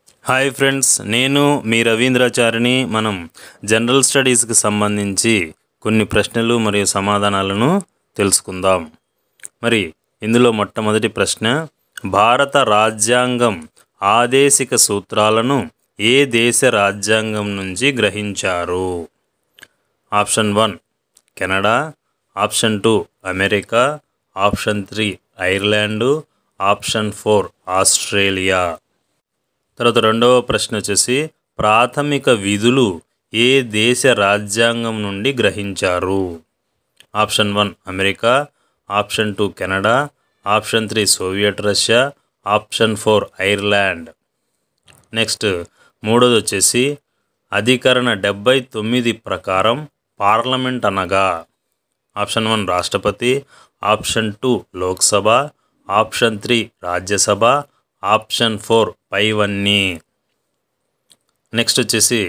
hi friends నేను మీ రవీంద్రాచారిని మనం general స్టడీస్కి సంబంధించి కొన్ని ప్రశ్నలు మరియు సమాధానాలను తెలుసుకుందాం మరి ఇందులో మొట్టమొదటి ప్రశ్న భారత రాజ్యాంగం ఆదేశిక సూత్రాలను ఏ దేశ రాజ్యాంగం నుంచి గ్రహించారు option one Canada option two America option three Ireland option four Australia తర్వాత రెండవ ప్రశ్న వచ్చేసి ప్రాథమిక విధులు ఏ దేశ రాజ్యాంగం నుండి గ్రహించారు option one America option two Canada option three Soviet Russia option four Ireland next మూడోది వచ్చేసి అధికరణ డెబ్బై తొమ్మిది ప్రకారం పార్లమెంట్ అనగా ఆప్షన్ వన్ రాష్ట్రపతి option two Lok Sabha option three Rajya Sabha option four పైవన్నీ నెక్స్ట్ వచ్చేసి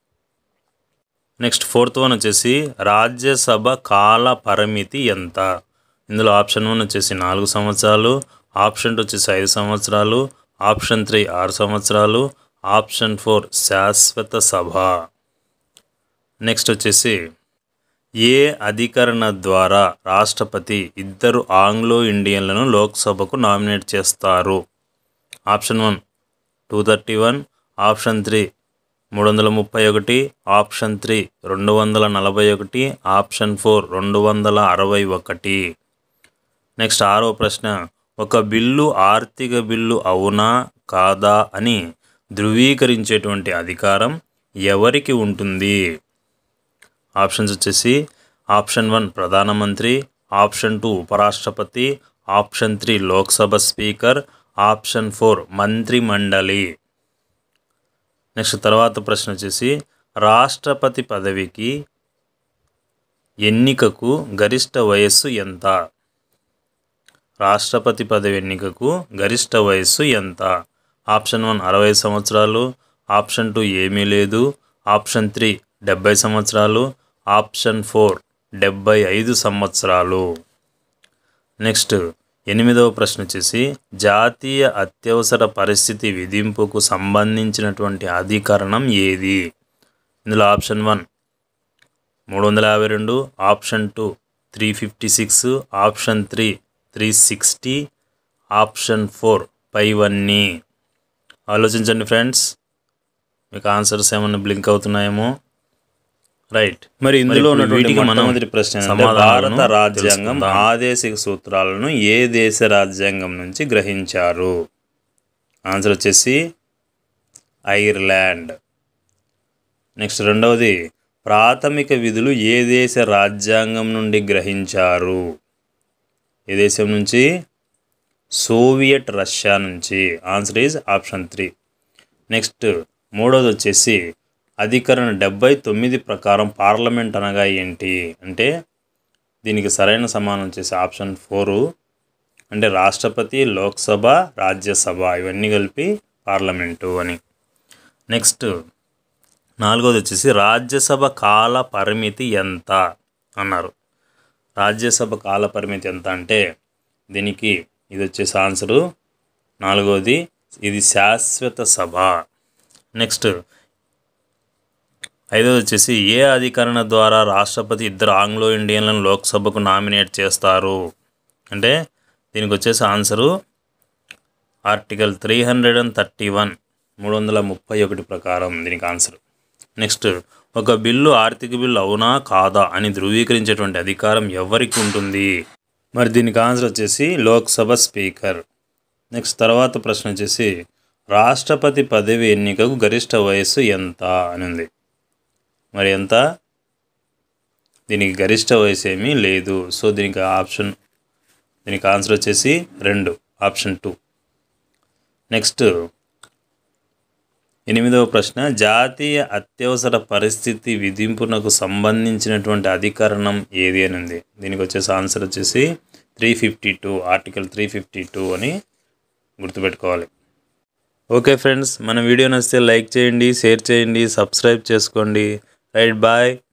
నెక్స్ట్ ఫోర్త్ వన్ వచ్చేసి రాజ్యసభ కాల పరిమితి ఎంత ఇందులో ఆప్షన్ వన్ వచ్చేసి నాలుగు సంవత్సరాలు ఆప్షన్ టూ వచ్చేసి ఐదు సంవత్సరాలు ఆప్షన్ త్రీ ఆరు సంవత్సరాలు ఆప్షన్ ఫోర్ శాశ్వత సభ నెక్స్ట్ వచ్చేసి ఏ అధికరణ ద్వారా రాష్ట్రపతి ఇద్దరు ఆంగ్లో ఇండియన్లను లోక్సభకు నామినేట్ చేస్తారు option one two thirty one option three మూడు వందల ముప్పై ఒకటి ఆప్షన్ త్రీ రెండు వందల నలభై ఒకటి ఆప్షన్ ఫోర్ రెండు వందల అరవై ఒకటి నెక్స్ట్ ఆరో ప్రశ్న ఒక బిల్లు ఆర్థిక బిల్లు అవునా కాదా అని ధృవీకరించేటువంటి అధికారం ఎవరికి ఉంటుంది ఆప్షన్స్ వచ్చేసి ఆప్షన్ వన్ ప్రధానమంత్రి ఆప్షన్ టూ ఉపరాష్ట్రపతి option three Lok Sabha speaker option four మంత్రి మండలి నెక్స్ట్ తర్వాత ప్రశ్న వచ్చేసి రాష్ట్రపతి పదవికి ఎన్నికకు గరిష్ట వయస్సు ఎంత రాష్ట్రపతి పదవి ఎన్నికకు గరిష్ట వయస్సు ఎంత ఆప్షన్ వన్ అరవై సంవత్సరాలు ఆప్షన్ టూ ఏమీ లేదు ఆప్షన్ త్రీ డెబ్బై సంవత్సరాలు ఆప్షన్ ఫోర్ డెబ్బై ఐదు సంవత్సరాలు నెక్స్ట్ ఎనిమిదవ ప్రశ్న వచ్చేసి జాతీయ అత్యవసర పరిస్థితి విధింపుకు సంబంధించినటువంటి అధికరణం ఏది ఇందులో ఆప్షన్ వన్ మూడు వందల యాభై రెండు option two three fifty six option three three sixty option four పైవన్నీ ఆలోచించండి ఫ్రెండ్స్ మీకు ఆన్సర్స్ ఏమైనా బ్లింక్ అవుతున్నాయేమో రైట్ మరి ఇందులో ఉన్నటువంటి మొట్టమొదటి ప్రశ్న ఏంటంటే భారత రాజ్యాంగం ఆదేశిక సూత్రాలను ఏ దేశ రాజ్యాంగం నుంచి గ్రహించారు ఆన్సర్ వచ్చేసి ఐర్లాండ్ నెక్స్ట్ రెండవది ప్రాథమిక విధులు ఏ దేశ రాజ్యాంగం నుండి గ్రహించారు ఏ దేశం నుంచి సోవియట్ రష్యా నుంచి answer is option three next మూడోది వచ్చేసి అధికరణ డెబ్బై తొమ్మిది ప్రకారం పార్లమెంట్ అనగా ఏంటి అంటే దీనికి సరైన సమానం వచ్చేసి ఆప్షన్ ఫోరు అంటే రాష్ట్రపతి లోక్సభ రాజ్యసభ ఇవన్నీ కలిపి పార్లమెంటు అని నెక్స్ట్ నాలుగోది వచ్చేసి రాజ్యసభ కాల పరిమితి ఎంత అన్నారు రాజ్యసభ కాల పరిమితి ఎంత అంటే దీనికి ఇది వచ్చేసి ఆన్సరు నాలుగోది ఇది శాశ్వత సభ నెక్స్ట్ ఐదోది వచ్చేసి ఏ అధికరణ ద్వారా రాష్ట్రపతి ఇద్దరు ఆంగ్లో ఇండియన్లను లోక్సభకు నామినేట్ చేస్తారు అంటే దీనికి వచ్చేసి answer article three hundred and thirty one మూడు వందల ముప్పై ఒకటి ప్రకారం దీనికి ఆన్సర్ నెక్స్ట్ ఒక బిల్లు ఆర్థిక బిల్లు అవునా కాదా అని ధృవీకరించేటువంటి అధికారం ఎవరికి ఉంటుంది మరి దీనికి ఆన్సర్ వచ్చేసి లోక్సభ స్పీకర్ నెక్స్ట్ తర్వాత ప్రశ్న వచ్చేసి రాష్ట్రపతి పదవి ఎన్నికకు గరిష్ట వయస్సు ఎంత అని ఉంది మరి ఎంత దీనికి గరిష్ట వయసు ఏమీ లేదు సో దీనికి ఆప్షన్ దీనికి ఆన్సర్ వచ్చేసి రెండు ఆప్షన్ టూ నెక్స్ట్ ఎనిమిదవ ప్రశ్న జాతీయ అత్యవసర పరిస్థితి విధింపునకు సంబంధించినటువంటి అధికరణం ఏది అని ఉంది దీనికి వచ్చేసి ఆన్సర్ వచ్చేసి three fifty two article three fifty two అని గుర్తుపెట్టుకోవాలి ఓకే ఫ్రెండ్స్ మన వీడియో నచ్చితే లైక్ చేయండి షేర్ చేయండి సబ్స్క్రైబ్ చేసుకోండి రైట్ బాయ్